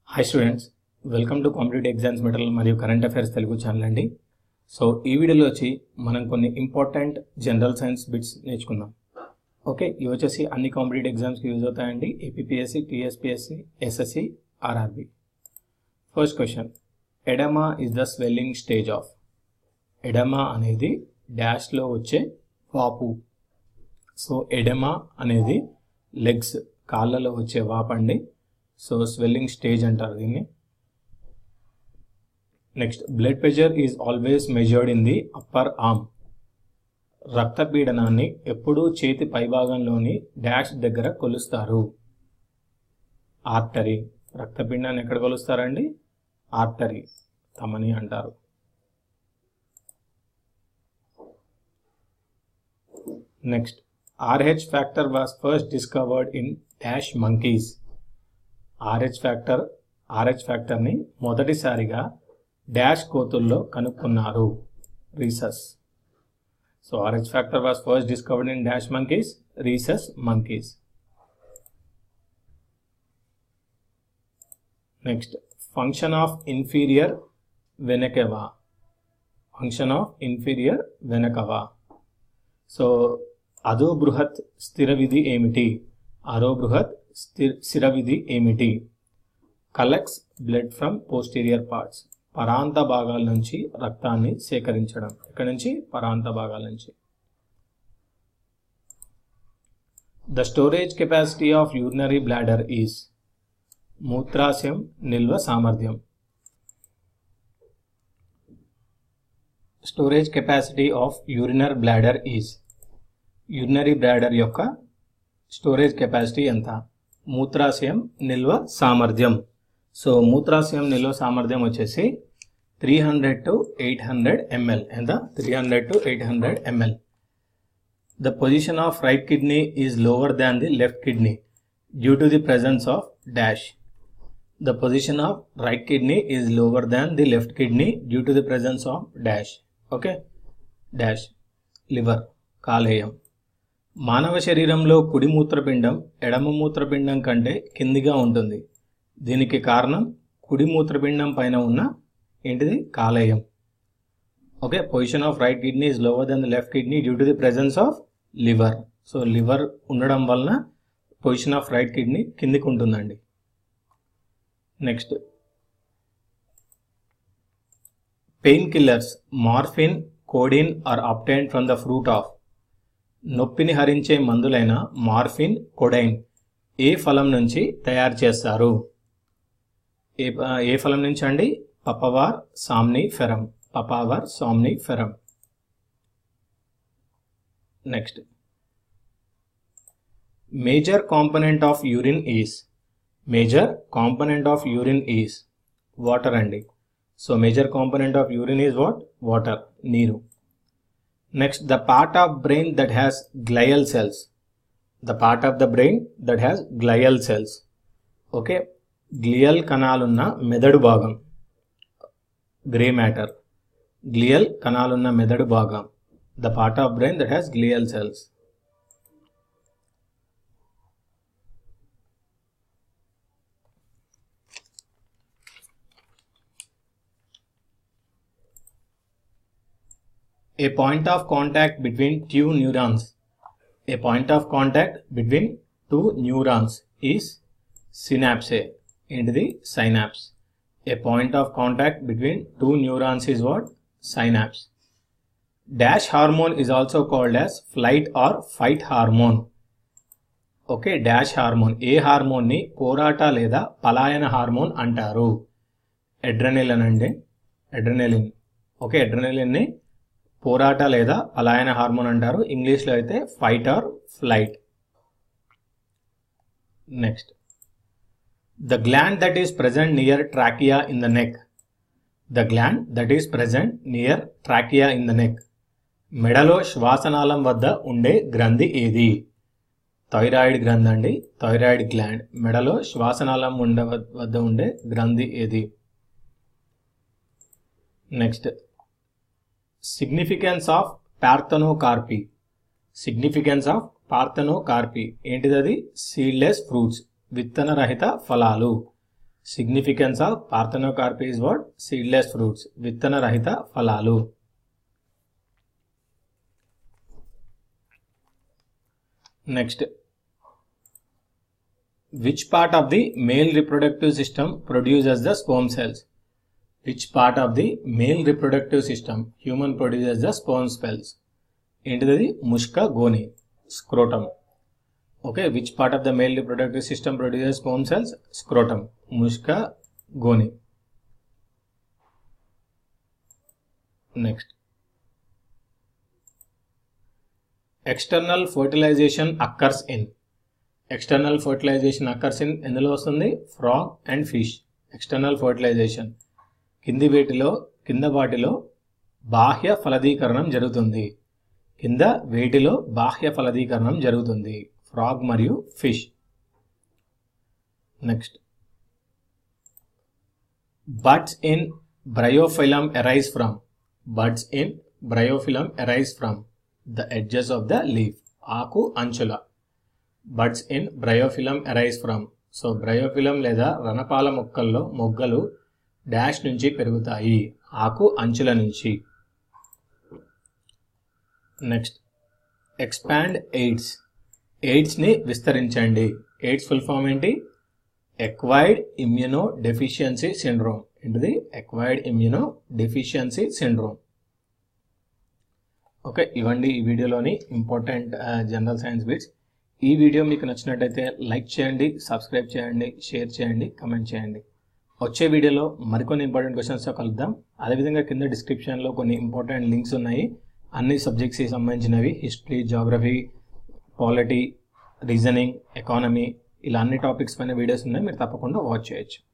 Hi students welcome to competitive exams metal మరియు current affairs Telugu channel అండి so ఈ వీడియోలో వచ్చి మనం కొన్ని ఇంపార్టెంట్ జనరల్ సైన్స్ బిట్స్ నేర్చుకుందాం ఓకే ఇవి వచ్చేసి అన్ని కాంపిటేటివ్ ఎగ్జామ్స్కి యూజ్ అవుతాయండి APSC TSPSC SSC RRB first question oedema is the swelling stage of oedema అనేది డాష్లో వచ్చే వాపు సో ఎడమా అనేది లెగ్స్ కాళ్ళలో వచ్చే వాపండి సో స్వెల్లింగ్ స్టేజ్ అంటారు దీన్ని next blood pressure is always measured in the upper arm రక్తపీడనాన్ని ఎప్పుడూ చేతి పైభాగంలోని డాష్ దగ్గర కొలుస్తారు ఆర్టరీ రక్తపీడనాన్ని ఎక్కడ కొలుస్తారండి ఆర్టరీ తమని అంటారు next Rh factor was first discovered in dash monkeys Rh factor Rh ఫ్యాక్టర్ని మొదటిసారిగా డాష్ కోతుల్లో కనుక్కున్నారు rhesus so Rh factor was first discovered in dash monkeys rhesus monkeys next function of inferior vena cava function of inferior vena cava so అదో బృహత్ స్థిర విధి ఏమిటి అరో బృహత్ స్థిర స్థిర విధి ఏమిటి collects blood from posterior parts పరాంత భాగాల నుంచి రక్తాన్ని సేకరించడం ఇక్కడ నుంచి పరాంత భాగాల నుంచి the storage capacity of urinary bladder is మూత్రాశయం నిల్వ సామర్థ్యం storage capacity of urinary bladder is urinary bladder యొక్క స్టోరేజ్ కెపాసిటీ ఎంత మూత్రాశయం నిల్వ సామర్థ్యం సో మూత్రాశయం నిల్వ సామర్థ్యం వచ్చేసి three hundred to eight hundred ml ఎంత three hundred to eight hundred ml the position of right kidney is lower than the left kidney due to the presence of dash the position of right kidney is lower than the left kidney due to the presence of dash okay dash liver కాలేయం మానవ శరీరంలో కుడి మూత్రపిండం ఎడమ మూత్రపిండం కంటే కిందిగా ఉంటుంది దీనికి కారణం కుడి మూత్రపిండం పైన ఉన్న ఏంటిది కాలేయం okay position of right kidney is lower then the left kidney due to the presence of liver so liver ఉండడం వలన పొజిషన్ ఆఫ్ రైట్ కిడ్నీ కిందికి ఉంటుందండి next painkillers morphine codeine or obtained from the fruit of నొప్పిని హరించే మందులైన morphine కొడైన్ ఏ ఫలం నుంచి తయారు చేస్తారు ఏ ఏ ఫలం నుంచి అండి Papaver somniferum Papaver somniferum next major component of urine is major component of urine is water అండి so major component of urine is what water నీరు next the part of brain that has glial cells the part of the brain that has glial cells okay glial కణాలున్న మెదడు భాగం grey matter glial కణాలున్న మెదడు భాగం the part of brain that has glial cells a point of contact between two neurons. A point of contact between two neurons is synapse. Into the synapse. A point of contact between two neurons is what? Synapse. Dash hormone is also called as flight or fight hormone. Okay dash hormone ఏ హార్మోన్ని పోరాట లేదా పలాయన hormone అంటారు ఎడ్రనెలిన్ అండి ఎడ్రనెలిన్ okay ఎడ్రనెలిన్ని పోరాట లేదా పలాయన hormone అంటారు ఇంగ్లీష్లో అయితే fight or flight next the gland that is present near trachea in the neck the gland that is present near trachea in the neck మెడలో శ్వాసనాళం వద్ద ఉండే గ్రంథి ఏది థైరాయిడ్ గ్రంథి అండి థైరాయిడ్ గ్లాండ్ మెడలో శ్వాసనాళం ఉండే వద్ద ఉండే గ్రంథి ఏది next significance of parthenocarpy significance of parthenocarpy ఏంటిది అది సీడ్లెస్ ఫ్రూట్స్ విత్తనరహిత ఫలాలు significance of parthenocarpy is what seedless fruits విత్తన రహిత ఫలాలు next which part of the male reproductive system produces the sperm cells which part of the male reproductive system human produces the sperm cells ఏంటిది ముష్క గోని scrotum okay which part of the male reproductive system produces sperm cells scrotum ముష్క గోని next external fertilisation occurs in external fertilisation occurs in ఎందులో వస్తుంది frog and fish external fertilisation కింది వేటిలో కింద వాటిలో బాహ్య ఫలదీకరణం జరుగుతుంది కింద వేటిలో బాహ్య ఫలదీకరణం జరుగుతుంది ఫ్రాగ్ మరియు fish next buds in bryophyllum arise from buds in bryophyllum arise from the edges of the leaf ఆకు అంచుల buds in bryophyllum arise from so bryophyllum లేదా రణపాల మొక్కల్లో మొగ్గలు డాష్ నుంచి పెరుగుతాయి ఆకు అంచుల నుంచి నెక్స్ట్ ఎక్స్పాండ్ ఎయిడ్స్ ఎయిడ్స్ని విస్తరించండి ఎయిడ్స్ ఫుల్ ఫామ్ ఏంటి ఎక్వైర్డ్ ఇమ్యూనో డెఫిషియన్సీ సిండ్రోమ్ ఏంటిది acquired immunodeficiency syndrome okay ఇవ్వండి ఈ వీడియోలోని ఇంపార్టెంట్ జనరల్ సైన్స్ బిట్స్ ఈ వీడియో మీకు నచ్చినట్టయితే లైక్ చేయండి సబ్స్క్రైబ్ చేయండి షేర్ చేయండి కమెంట్ చేయండి వచ్చే వీడియోలో మరికొన్ని ఇంపార్టెంట్ క్వశ్చన్స్తో కలుద్దాం అదేవిధంగా కింద డిస్క్రిప్షన్లో కొన్ని ఇంపార్టెంట్ లింక్స్ ఉన్నాయి అన్ని సబ్జెక్ట్స్కి సంబంధించినవి history geography polity reasoning economy ఇలా అన్ని టాపిక్స్ పైన వీడియోస్ ఉన్నాయి మీరు తప్పకుండా వాచ్ చేయొచ్చు